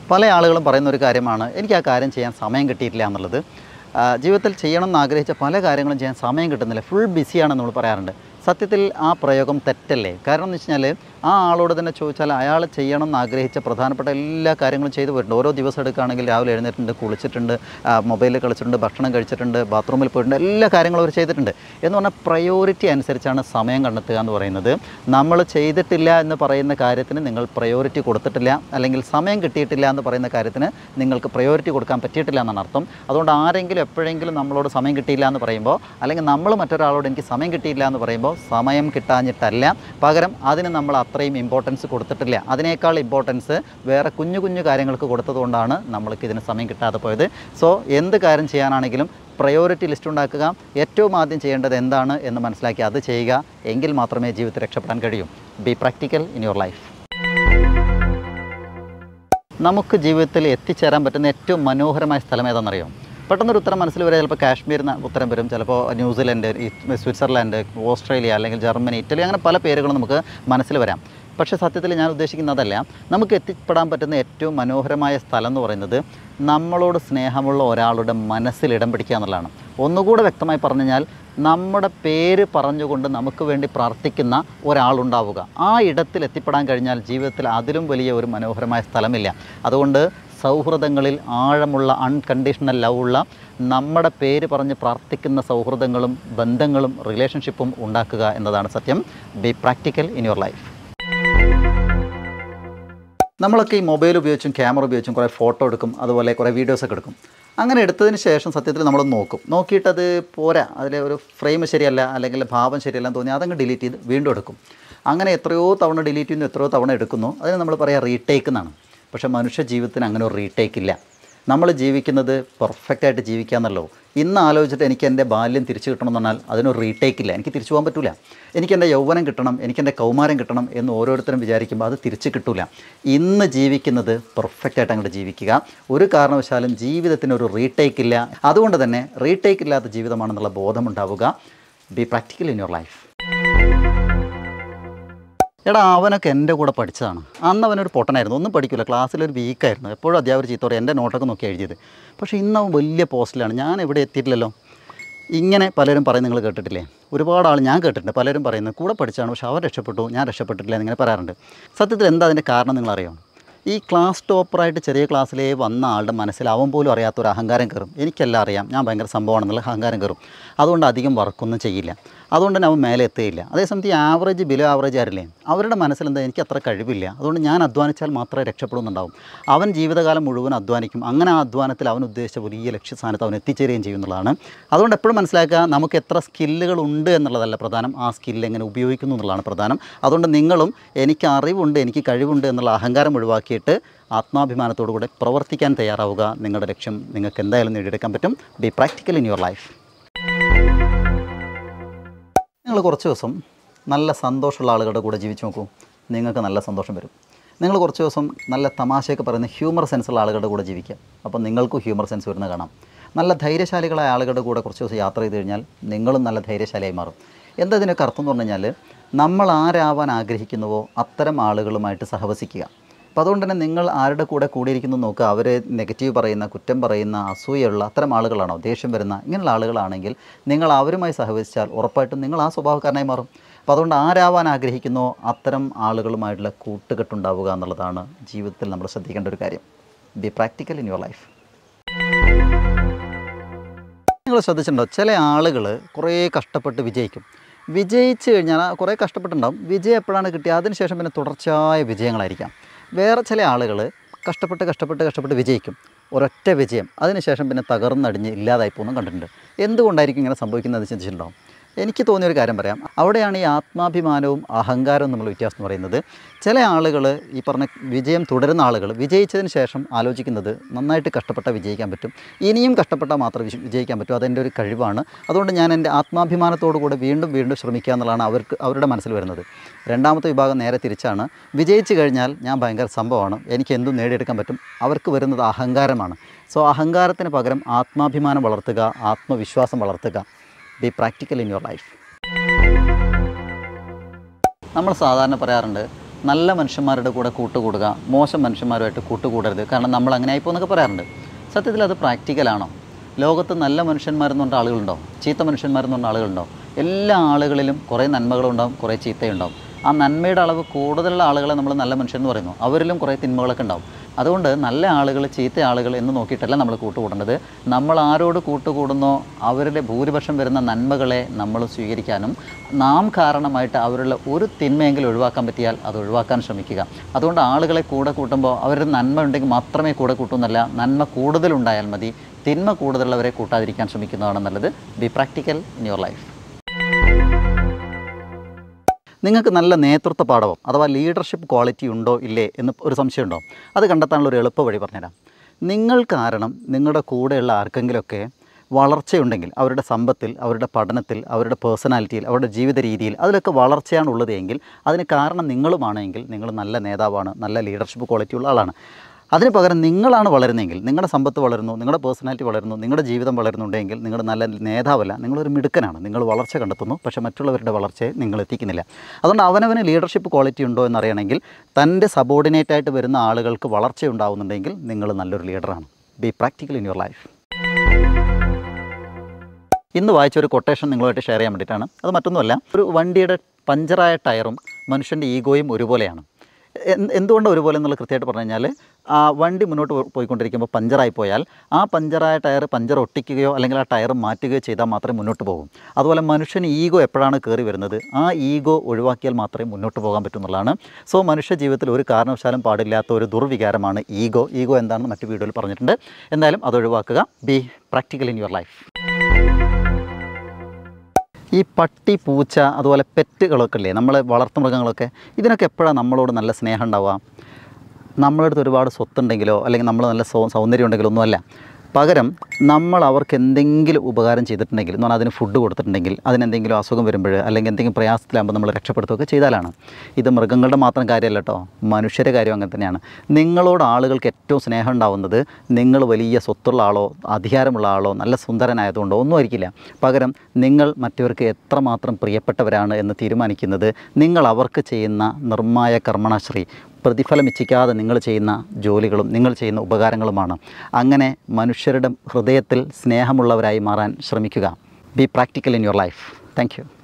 പല ആളുകളും പറയുന്ന ഒരു കാര്യമാണ് എനിക്ക് ആ കാര്യം ചെയ്യാൻ സമയം കിട്ടിയിട്ടില്ല എന്നുള്ളത് ആ, ജീവിതത്തിൽ ചെയ്യണം എന്ന് ആഗ്രഹിച്ച പല കാര്യങ്ങളും ചെയ്യാൻ സമയം കിട്ടുന്നില്ല ഫുൾ ബിസിയാണെന്ന് നമ്മൾ പറയാറുണ്ട് സത്യത്തിൽ ആ പ്രയോഗം തെറ്റല്ലേ കാരണം എന്ന് വെച്ച് കഴിഞ്ഞാൽ ആ ആളോട് തന്നെ ചോദിച്ചാൽ അയാൾ ചെയ്യണം എന്ന് ആഗ്രഹിച്ച പ്രധാനപ്പെട്ട എല്ലാ കാര്യങ്ങളും ചെയ്തു പോയിട്ടുണ്ട് ഓരോ ദിവസം എടുക്കുകയാണെങ്കിൽ രാവിലെ എഴുന്നേറ്റിട്ടുണ്ട് കുളിച്ചിട്ടുണ്ട് മൊബൈലിൽ കളിച്ചിട്ടുണ്ട് ഭക്ഷണം കഴിച്ചിട്ടുണ്ട് ബാത്റൂമിൽ പോയിട്ടുണ്ട് എല്ലാ കാര്യങ്ങളും അവർ ചെയ്തിട്ടുണ്ട് എന്ന് പറഞ്ഞാൽ പ്രയോറിറ്റി അനുസരിച്ചാണ് സമയം കണ്ടെത്തുക എന്ന് പറയുന്നത് നമ്മൾ ചെയ്തിട്ടില്ല എന്ന് പറയുന്ന കാര്യത്തിന് നിങ്ങൾ പ്രയോറിറ്റി കൊടുത്തിട്ടില്ല അല്ലെങ്കിൽ സമയം കിട്ടിയിട്ടില്ല എന്ന് പറയുന്ന കാര്യത്തിന് നിങ്ങൾക്ക് പ്രയോറിറ്റി കൊടുക്കാൻ പറ്റിയിട്ടില്ല എന്നാണ് അർത്ഥം അതുകൊണ്ട് ആരെങ്കിലും എപ്പോഴെങ്കിലും നമ്മളോട് സമയം കിട്ടിയില്ല എന്ന് പറയുമ്പോൾ അല്ലെങ്കിൽ നമ്മൾ മറ്റൊരാളോട് എനിക്ക് സമയം കിട്ടിയില്ല എന്ന് പറയുമ്പോൾ സമയം കിട്ടാഞ്ഞിട്ടല്ല പകരം അതിന് നമ്മൾ അത്രയും ഇമ്പോർട്ടൻസ് കൊടുത്തിട്ടില്ല അതിനേക്കാൾ ഇമ്പോർട്ടൻസ് വേറെ കുഞ്ഞു കുഞ്ഞു കാര്യങ്ങൾക്ക് കൊടുത്തതുകൊണ്ടാണ് നമ്മൾക്ക് ഇതിന് സമയം കിട്ടാതെ പോയത് സോ എന്ത് കാര്യം ചെയ്യാനാണെങ്കിലും പ്രയോറിറ്റി ലിസ്റ്റ് ഉണ്ടാക്കുക ഏറ്റവും ആദ്യം ചെയ്യേണ്ടത് എന്താണ് എന്ന് മനസ്സിലാക്കി അത് ചെയ്യുക എങ്കിൽ മാത്രമേ ജീവിതത്തിൽ രക്ഷപ്പെടാൻ കഴിയൂ be practical in your life നമുക്ക് ജീവിതത്തിൽ എത്തിച്ചേരാൻ പറ്റുന്ന ഏറ്റവും മനോഹരമായ സ്ഥലം ഏതാണെന്നറിയോ പെട്ടെന്നൊരു ഉത്തരം മനസ്സിൽ വരെ ചിലപ്പോൾ കാശ്മീർ എന്ന ഉത്തരം വരും ചിലപ്പോൾ ന്യൂസിലൻഡ് ഈ സ്വിറ്റ്സർലാൻഡ് ഓസ്ട്രേലിയ അല്ലെങ്കിൽ ജർമ്മനി ഇറ്റലി അങ്ങനെ പല പേരുകളും നമുക്ക് മനസ്സിൽ വരാം പക്ഷേ സത്യത്തിൽ ഞാൻ ഉദ്ദേശിക്കുന്നതല്ല നമുക്ക് എത്തിപ്പെടാൻ പറ്റുന്ന ഏറ്റവും മനോഹരമായ സ്ഥലം എന്ന് പറയുന്നത് നമ്മളോട് സ്നേഹമുള്ള ഒരാളുടെ മനസ്സിൽ ഇടം പിടിക്കുക എന്നുള്ളതാണ് ഒന്നുകൂടെ വ്യക്തമായി പറഞ്ഞു കഴിഞ്ഞാൽ നമ്മുടെ പേര് പറഞ്ഞുകൊണ്ട് നമുക്ക് വേണ്ടി പ്രാർത്ഥിക്കുന്ന ഒരാളുണ്ടാവുക ആ ഇടത്തിൽ എത്തിപ്പെടാൻ കഴിഞ്ഞാൽ ജീവിതത്തിൽ അതിലും വലിയ ഒരു മനോഹരമായ സ്ഥലമില്ല അതുകൊണ്ട് സൗഹൃദങ്ങളിൽ ആഴമുള്ള അൺകണ്ടീഷണൽ ലവ് ഉള്ള നമ്മുടെ പേര് പറഞ്ഞ് പ്രാർത്ഥിക്കുന്ന സൗഹൃദങ്ങളും ബന്ധങ്ങളും റിലേഷൻഷിപ്പും ഉണ്ടാക്കുക എന്നതാണ് സത്യം be practical in your life നമ്മളൊക്കെ ഈ മൊബൈൽ ഉപയോഗിച്ചും ക്യാമറ ഉപയോഗിച്ചും കുറേ ഫോട്ടോ എടുക്കും അതുപോലെ കുറേ വീഡിയോസൊക്കെ എടുക്കും അങ്ങനെ എടുത്തതിന് ശേഷം സത്യത്തിൽ നമ്മൾ നോക്കും നോക്കിയിട്ടത് പോരാ അതിലെ ഒരു ഫ്രെയിം ശരിയല്ല അല്ലെങ്കിൽ ഭാവം ശരിയല്ല എന്ന് തോന്നി അതങ്ങ് ഡിലീറ്റ് ചെയ്ത് വീണ്ടും എടുക്കും അങ്ങനെ എത്രയോ തവണ ഡിലീറ്റ് ചെയ്യുന്നു എത്രയോ തവണ എടുക്കുന്നു അതിന് നമ്മൾ പറയാം റീടേക്ക് എന്നാണ് പക്ഷേ മനുഷ്യ ജീവിതത്തിന് അങ്ങനെ ഒരു റീടേക്ക് ഇല്ല നമ്മൾ ജീവിക്കുന്നത് പെർഫെക്റ്റായിട്ട് ജീവിക്കാമെന്നല്ലോ ഇന്ന് ആലോചിച്ചിട്ട് എനിക്ക് എൻ്റെ ബാല്യം തിരിച്ചു കിട്ടണം എന്ന് പറഞ്ഞാൽ അതിനൊരു റീടേക്ക് ഇല്ല എനിക്ക് തിരിച്ചു പോകാൻ പറ്റില്ല എനിക്ക് എൻ്റെ യൗവനം കിട്ടണം എനിക്ക് എൻ്റെ കൗമാരം കിട്ടണം എന്ന് ഓരോരുത്തരും വിചാരിക്കുമ്പോൾ അത് തിരിച്ചു കിട്ടില്ല ഇന്ന് ജീവിക്കുന്നത് പെർഫെക്റ്റായിട്ട് അങ്ങോട്ട് ജീവിക്കുക ഒരു കാരണവശാലും ജീവിതത്തിന് ഒരു റീടേക്ക് ഇല്ല അതുകൊണ്ട് തന്നെ റീടേക്ക് ഇല്ലാത്ത ജീവിതമാണെന്നുള്ള ബോധമുണ്ടാവുക be practical in your life എടാ അവനൊക്കെ എൻ്റെ കൂടെ പഠിച്ചതാണ് അന്ന് അവനൊരു പൊട്ടനായിരുന്നു ഒന്നും പഠിക്കില്ല ക്ലാസ്സിലൊരു വീക്കായിരുന്നു എപ്പോഴും അധ്യാപകർ ചീത്തോടെ എൻ്റെ നോട്ടൊക്കെ നോക്കി എഴുതിയത് പക്ഷേ ഇന്ന് അവൻ വലിയ പോസ്റ്റിലാണ് ഞാൻ എവിടെ എത്തിയിട്ടില്ലല്ലോ ഇങ്ങനെ പലരും പറയും നിങ്ങൾ കേട്ടിട്ടില്ലേ ഒരുപാട് ആൾ ഞാൻ കേട്ടിട്ടുണ്ട് പലരും പറയുന്നത് കൂടെ പഠിച്ചാണ് പക്ഷേ അവൻ രക്ഷപ്പെട്ടു ഞാൻ രക്ഷപ്പെട്ടിട്ടില്ല എന്നിങ്ങനെ പറയാറുണ്ട് സത്യത്തിൽ എന്താ അതിൻ്റെ കാരണം നിങ്ങളറിയോ ഈ ക്ലാസ് ടോപ്പറായിട്ട് ചെറിയ ക്ലാസ്സിലേ വന്ന ആളുടെ മനസ്സിൽ അവൻ പോലും അറിയാത്ത ഒരു അഹങ്കാരം കയറും എനിക്കെല്ലാം അറിയാം ഞാൻ ഭയങ്കര സംഭവമാണെന്നുള്ള അഹങ്കാരം കയറും അതുകൊണ്ട് അധികം വർക്കൊന്നും ചെയ്യില്ല അതുകൊണ്ട് തന്നെ അവൻ മേലെ എത്തുകയില്ല അതേസമയത്ത് ഈ ആവറേജ് ബിലോ ആവറേജ് ആരില്ലേ അവരുടെ മനസ്സിൽ എന്താ എനിക്ക് അത്ര കഴിവില്ല അതുകൊണ്ട് ഞാൻ അധ്വാനിച്ചാൽ മാത്രമേ രക്ഷപ്പെടുന്നുണ്ടാവും അവൻ ജീവിതകാലം മുഴുവൻ അധ്വാനിക്കും അങ്ങനെ ആ അധ്വാനത്തിൽ അവൻ ഉദ്ദേശിച്ച വലിയ ലക്ഷ്യസ്ഥാനത്ത് അവൻ എത്തിച്ചേരുകയും ചെയ്യുന്നതാണ് അതുകൊണ്ട് എപ്പോഴും മനസ്സിലാക്കുക നമുക്ക് എത്ര സ്കില്ലുകൾ ഉണ്ട് എന്നുള്ളതല്ല പ്രധാനം ആ സ്കില്ല് എങ്ങനെ ഉപയോഗിക്കുന്നു എന്നുള്ളതാണ് പ്രധാനം അതുകൊണ്ട് നിങ്ങളും എനിക്ക് അറിവുണ്ട് എനിക്ക് കഴിവുണ്ട് എന്നുള്ള അഹങ്കാരം ഒഴിവാക്കിയിട്ട് ആത്മാഭിമാനത്തോടു കൂടെ പ്രവർത്തിക്കാൻ തയ്യാറാവുക നിങ്ങളുടെ ലക്ഷ്യം നിങ്ങൾക്ക് എന്തായാലും നേടിയെടുക്കാൻ പറ്റും be practical in your life നിങ്ങൾ കുറച്ച് ദിവസം നല്ല സന്തോഷമുള്ള ആളുകളുടെ കൂടെ ജീവിച്ച് നോക്കൂ നിങ്ങൾക്ക് നല്ല സന്തോഷം വരും നിങ്ങൾ കുറച്ച് ദിവസം നല്ല തമാശയൊക്കെ പറയുന്ന ഹ്യൂമർ സെൻസുള്ള ആളുകളുടെ കൂടെ ജീവിക്കുക അപ്പോൾ നിങ്ങൾക്കും ഹ്യൂമർ സെൻസ് വരുന്ന കാണാം നല്ല ധൈര്യശാലികളായ ആളുകളുടെ കൂടെ കുറച്ച് ദിവസം യാത്ര ചെയ്ത് കഴിഞ്ഞാൽ നിങ്ങളും നല്ല ധൈര്യശാലിയായി മാറും എന്താ ഇതിനൊക്കെ അർത്ഥം എന്ന് പറഞ്ഞു കഴിഞ്ഞാൽ നമ്മൾ ആരാവാൻ ആഗ്രഹിക്കുന്നുവോ അത്തരം ആളുകളുമായിട്ട് സഹവസിക്കുക അപ്പോൾ അതുകൊണ്ട് തന്നെ നിങ്ങൾ ആരുടെ കൂടെ കൂടിയിരിക്കുന്നു നോക്കുക അവർ നെഗറ്റീവ് പറയുന്ന കുറ്റം പറയുന്ന അസൂയുള്ള അത്തരം ആളുകളാണോ ദേഷ്യം വരുന്ന ഇങ്ങനെയുള്ള ആളുകളാണെങ്കിൽ നിങ്ങൾ അവരുമായി സഹവസിച്ചാൽ ഉറപ്പായിട്ടും നിങ്ങൾ ആ സ്വഭാവക്കാരനായി മാറും അപ്പോൾ അതുകൊണ്ട് ആരാവാൻ ആഗ്രഹിക്കുന്നോ അത്തരം ആളുകളുമായിട്ടുള്ള കൂട്ടുകെട്ടുണ്ടാവുക എന്നുള്ളതാണ് ജീവിതത്തിൽ നമ്മൾ ശ്രദ്ധിക്കേണ്ട ഒരു കാര്യം be practical in your life നിങ്ങൾ ശ്രദ്ധിച്ചിട്ടുണ്ടോ ചില ആളുകൾ കുറേ കഷ്ടപ്പെട്ട് വിജയിക്കും വിജയിച്ച് കഴിഞ്ഞാൽ കുറേ കഷ്ടപ്പെട്ടുണ്ടാവും വിജയം എപ്പോഴാണ് കിട്ടിയത് അതിനുശേഷം പിന്നെ തുടർച്ചയായ വിജയങ്ങളായിരിക്കാം വേറെ ചില ആളുകൾ കഷ്ടപ്പെട്ട് കഷ്ടപ്പെട്ട് കഷ്ടപ്പെട്ട് വിജയിക്കും ഒരൊറ്റ വിജയം അതിനുശേഷം പിന്നെ തകർന്നടിഞ്ഞ് ഇല്ലാതായി പോകുന്നു കണ്ടിട്ടുണ്ട് എന്തുകൊണ്ടായിരിക്കും ഇങ്ങനെ സംഭവിക്കുന്നത് ചിന്തിച്ചിട്ടുണ്ടാവും എനിക്ക് തോന്നിയൊരു കാര്യം പറയാം അവിടെയാണ് ഈ ആത്മാഭിമാനവും അഹങ്കാരവും തമ്മിലുള്ള വ്യത്യാസം എന്ന് പറയുന്നത് ചില ആളുകൾ ഈ പറഞ്ഞ വിജയം തുടരുന്ന ആളുകൾ വിജയിച്ചതിന് ശേഷം ആലോചിക്കുന്നത് നന്നായിട്ട് കഷ്ടപ്പെട്ടാൽ വിജയിക്കാൻ പറ്റും ഇനിയും കഷ്ടപ്പെട്ടാൽ മാത്രമേ വിജ- വിജയിക്കാൻ പറ്റൂ അതെൻ്റെ ഒരു കഴിവാണ് അതുകൊണ്ട് ഞാൻ എൻ്റെ ആത്മാഭിമാനത്തോടു കൂടെ വീണ്ടും വീണ്ടും ശ്രമിക്കുക എന്നുള്ളതാണ് അവർക്ക് അവരുടെ മനസ്സിൽ വരുന്നത് രണ്ടാമത്തെ വിഭാഗം നേരെ തിരിച്ചാണ് വിജയിച്ചു കഴിഞ്ഞാൽ ഞാൻ ഭയങ്കര സംഭവമാണ് എനിക്ക് എന്തും നേടിയെടുക്കാൻ പറ്റും അവർക്ക് വരുന്നത് അഹങ്കാരമാണ് സോ അഹങ്കാരത്തിന് പകരം ആത്മാഭിമാനം വളർത്തുക ആത്മവിശ്വാസം വളർത്തുക be practical in your life നമ്മൾ സാധാരണ പറയാറുണ്ട് നല്ല മനുഷ്യന്മാരുടെ കൂടെ കൂട്ടുകൂടുക മോശം മനുഷ്യന്മാരുമായിട്ട് കൂട്ടുകൂടരുത് കാരണം നമ്മൾ അങ്ങനെ ആയിപ്പോന്നൊക്കെ പറയാറുണ്ട് സത്യത്തിൽ അത് പ്രാക്ടിക്കലാണോ ലോകത്ത് നല്ല മനുഷ്യന്മാരെന്ന് പറഞ്ഞ ആളുകളുണ്ടോ ചീത്ത മനുഷ്യന്മാരെന്ന് പറഞ്ഞ ആളുകളുണ്ടോ എല്ലാ ആളുകളിലും കുറേ നന്മകളുണ്ടാവും കുറേ ചീത്തയുണ്ടാവും ആ നന്മയുടെ അളവ് കൂടുതലുള്ള ആളുകളെ നമ്മൾ നല്ല മനുഷ്യരെന്ന് പറയുന്നു അവരിലും കുറേ തിന്മകളൊക്കെ ഉണ്ടാവും അതുകൊണ്ട് നല്ല ആളുകൾ ചീത്ത ആളുകൾ എന്ന് നോക്കിയിട്ടല്ല നമ്മൾ കൂട്ടുകൂടേണ്ടത് നമ്മൾ ആരോട് കൂട്ടുകൂടുന്നോ അവരുടെ ഭൂരിപക്ഷം വരുന്ന നന്മകളെ നമ്മൾ സ്വീകരിക്കാനും നാം കാരണമായിട്ട് അവരുടെ ഒരു തിന്മയെങ്കിലും ഒഴിവാക്കാൻ പറ്റിയാൽ അത് ഒഴിവാക്കാൻ ശ്രമിക്കുക അതുകൊണ്ട് ആളുകളെ കൂടെ കൂട്ടുമ്പോൾ അവരുടെ നന്മ ഉണ്ടെങ്കിൽ മാത്രമേ കൂടെ കൂട്ടുന്നല്ല നന്മ കൂടുതലുണ്ടായാൽ മതി തിന്മ കൂടുതലുള്ളവരെ കൂട്ടാതിരിക്കാൻ ശ്രമിക്കുന്നതാണ് നല്ലത് be practical in your life നിങ്ങൾക്ക് നല്ല നേതൃത്വ പാഠവും അഥവാ ലീഡർഷിപ്പ് ക്വാളിറ്റി ഉണ്ടോ ഇല്ലേ എന്ന് ഒരു സംശയമുണ്ടോ അത് കണ്ടെത്താനുള്ള ഒരു എളുപ്പ വഴി പറഞ്ഞുതരാം നിങ്ങൾ കാരണം നിങ്ങളുടെ കൂടെയുള്ള ആർക്കെങ്കിലുമൊക്കെ വളർച്ചയുണ്ടെങ്കിൽ അവരുടെ സമ്പത്തിൽ അവരുടെ പഠനത്തിൽ അവരുടെ പേഴ്സണാലിറ്റിയിൽ അവരുടെ ജീവിത രീതിയിൽ അതിലൊക്കെ വളർച്ചയാണ് ഉള്ളത് എങ്കിൽ അതിന് കാരണം നിങ്ങളുമാണെങ്കിൽ നിങ്ങൾ നല്ല നേതാവാണ് നല്ല ലീഡർഷിപ്പ് ക്വാളിറ്റി ഉള്ള ആളാണ് അതിന് പകരം നിങ്ങളാണ് വളരുന്നതെങ്കിൽ നിങ്ങളുടെ സമ്പത്ത് വളരുന്നു നിങ്ങളുടെ പേഴ്സണാലിറ്റി വളരുന്നു നിങ്ങളുടെ ജീവിതം വളരുന്നുണ്ടെങ്കിൽ നിങ്ങൾ നല്ല നേതാവല്ല നിങ്ങളൊരു മിടുക്കനാണ് നിങ്ങൾ വളർച്ച കണ്ടെത്തുന്നു പക്ഷേ മറ്റുള്ളവരുടെ വളർച്ചയെ നിങ്ങൾ എത്തിക്കുന്നില്ല അതുകൊണ്ട് അവനവന് ലീഡർഷിപ്പ് ക്വാളിറ്റി ഉണ്ടോ എന്നറിയണമെങ്കിൽ തൻ്റെ സബോർഡിനേറ്റ് വരുന്ന ആളുകൾക്ക് വളർച്ച ഉണ്ടാവുന്നുണ്ടെങ്കിൽ നിങ്ങൾ നല്ലൊരു ലീഡറാണ് be practical in your life ഇന്ന് വായിച്ച ഒരു കൊട്ടേഷൻ നിങ്ങളുമായിട്ട് ഷെയർ ചെയ്യാൻ വേണ്ടിയിട്ടാണ് അത് മറ്റൊന്നുമല്ല ഒരു വണ്ടിയുടെ പഞ്ചറായ ടയറും മനുഷ്യൻ്റെ ഈഗോയും ഒരുപോലെയാണ് എന്ത് എന്തുകൊണ്ട് ഒരുപോലെ എന്നുള്ളത് കൃത്യമായിട്ട് പറഞ്ഞു കഴിഞ്ഞാൽ ആ വണ്ടി മുന്നോട്ട് പോ- പോയിക്കൊണ്ടിരിക്കുമ്പോൾ പഞ്ചറായി പോയാൽ ആ പഞ്ചറായ ടയർ പഞ്ചർ ഒട്ടിക്കുകയോ അല്ലെങ്കിൽ ആ ടയർ മാറ്റുകയോ ചെയ്താൽ മാത്രമേ മുന്നോട്ട് പോകും അതുപോലെ മനുഷ്യന് ഈഗോ എപ്പോഴാണ് കയറി വരുന്നത് ആ ഈഗോ ഒഴിവാക്കിയാൽ മാത്രമേ മുന്നോട്ട് പോകാൻ പറ്റൂ എന്നുള്ളതാണ് സോ മനുഷ്യ ജീവിതത്തിൽ ഒരു കാരണവശാലും പാടില്ലാത്ത ഒരു ദുർവികാരമാണ് ഈഗോ ഈഗോ എന്താണെന്ന് മറ്റു വീഡിയോയിൽ പറഞ്ഞിട്ടുണ്ട് എന്തായാലും അത് ഒഴിവാക്കുക be practical in your life ഈ പട്ടി പൂച്ച അതുപോലെ പെറ്റുകളൊക്കെ ഇല്ലേ നമ്മൾ വളർത്തുമൃഗങ്ങളൊക്കെ ഇതിനൊക്കെ എപ്പോഴാണ് നമ്മളോട് നല്ല സ്നേഹം ഉണ്ടാവുക നമ്മളെ അടുത്ത് ഒരുപാട് സ്വത്തുണ്ടെങ്കിലോ അല്ലെങ്കിൽ നമ്മൾ നല്ല സൗ സൗന്ദര്യം ഉണ്ടെങ്കിലോ ഒന്നുമല്ല പകരം നമ്മൾ അവർക്ക് എന്തെങ്കിലും ഉപകാരം ചെയ്തിട്ടുണ്ടെങ്കിൽ എന്ന് പറഞ്ഞാൽ അതിന് ഫുഡ് കൊടുത്തിട്ടുണ്ടെങ്കിൽ അതിനെന്തെങ്കിലും അസുഖം വരുമ്പോൾ അല്ലെങ്കിൽ എന്തെങ്കിലും പ്രയാസത്തിലാകുമ്പോൾ നമ്മൾ രക്ഷപ്പെടുത്തുകയൊക്കെ ചെയ്താലാണ് ഇത് മൃഗങ്ങളുടെ മാത്രം കാര്യമല്ല കേട്ടോ മനുഷ്യരുടെ കാര്യം അങ്ങനെ തന്നെയാണ് നിങ്ങളോട് ആളുകൾക്ക് ഏറ്റവും സ്നേഹം ഉണ്ടാവുന്നത് നിങ്ങൾ വലിയ സ്വത്തുള്ള ആളോ അധികാരമുള്ള ആളോ നല്ല സുന്ദരനായതുകൊണ്ടോ ഒന്നും ആയിരിക്കില്ല പകരം നിങ്ങൾ മറ്റവർക്ക് എത്രമാത്രം പ്രിയപ്പെട്ടവരാണ് എന്ന് തീരുമാനിക്കുന്നത് നിങ്ങൾ അവർക്ക് ചെയ്യുന്ന നിർമ്മായ കർമ്മണശ്രീ പ്രതിഫലം ഇച്ഛിക്കാതെ നിങ്ങൾ ചെയ്യുന്ന ജോലികളും നിങ്ങൾ ചെയ്യുന്ന ഉപകാരങ്ങളുമാണ് അങ്ങനെ മനുഷ്യരുടെ ഹൃദയത്തിൽ സ്നേഹമുള്ളവരായി മാറാൻ ശ്രമിക്കുക be practical in your life thank U